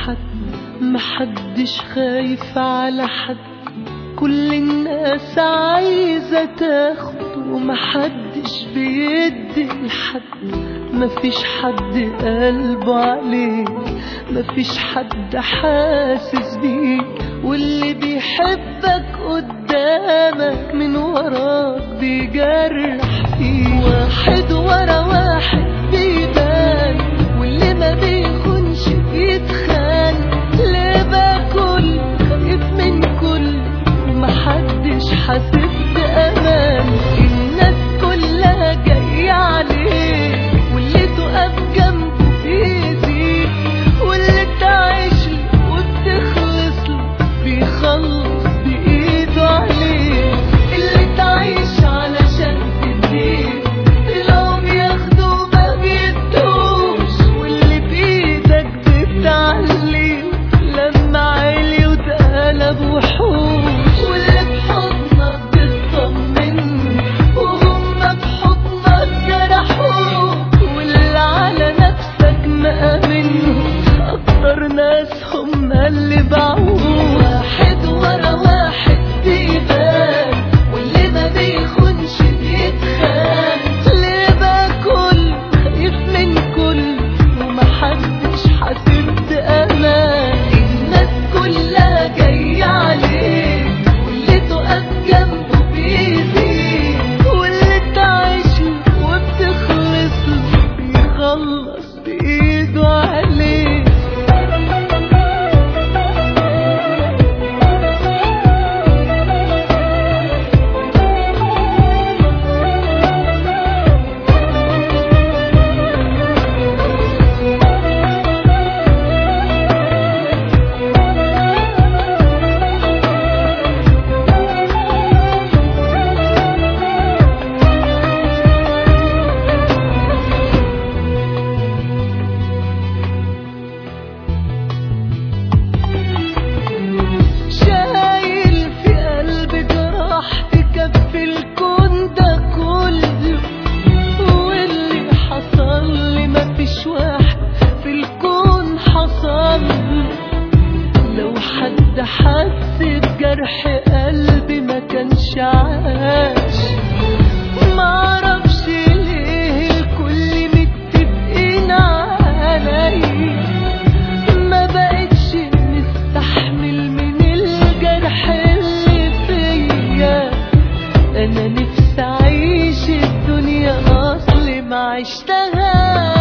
حد محدش خايف على حد كل الناس عايزة تاخد ومحدش بيدي لحد مفيش حد قلبه عليك مفيش حد حاسس بيك واللي بيحبك قدامك من وراك بيجرح فيك واحد ورا واحد بيبان واللي ما بيخونش بيتخان ليه باكل خايف من كل ومحدش حاسس بأمان الناس كلها جاية عليك واللي تقف جنبه بيزيد واللي تعيش له وبتخلص له بيخلص بإيده عليك اللي تعيش علشان تديك طلعوا بياخدوا ما بيدوش واللي بإيدك بتعلي لما عالي وتقلب وحوش واللي بحضنك بتطمن وهم بحضنك جرحوك واللي على نفسك مأمنهم أكتر ناس هم اللي باعوك واحد ورا واحد بيبان واللي ما بيخونش بيتخان ليه باكل خايف من كل ومحدش حاسس بأمان الناس كلها جاية عليك واللي تقف جنبه بيزيد واللي تعيش له وبتخلص له بيخلص بإيده عليك شايل في قلبي جراح تكفي الكون ده كله واللي حصل لي مفيش واحد في الكون حصل له لو حد حس بجرح قلبي ما كانش عاش معرفش ليه الكل متفقين عليا ما بقتش مستحمل من الجرح اللي فيا انا نفسي اعيش الدنيا اصلي ما عشتهاش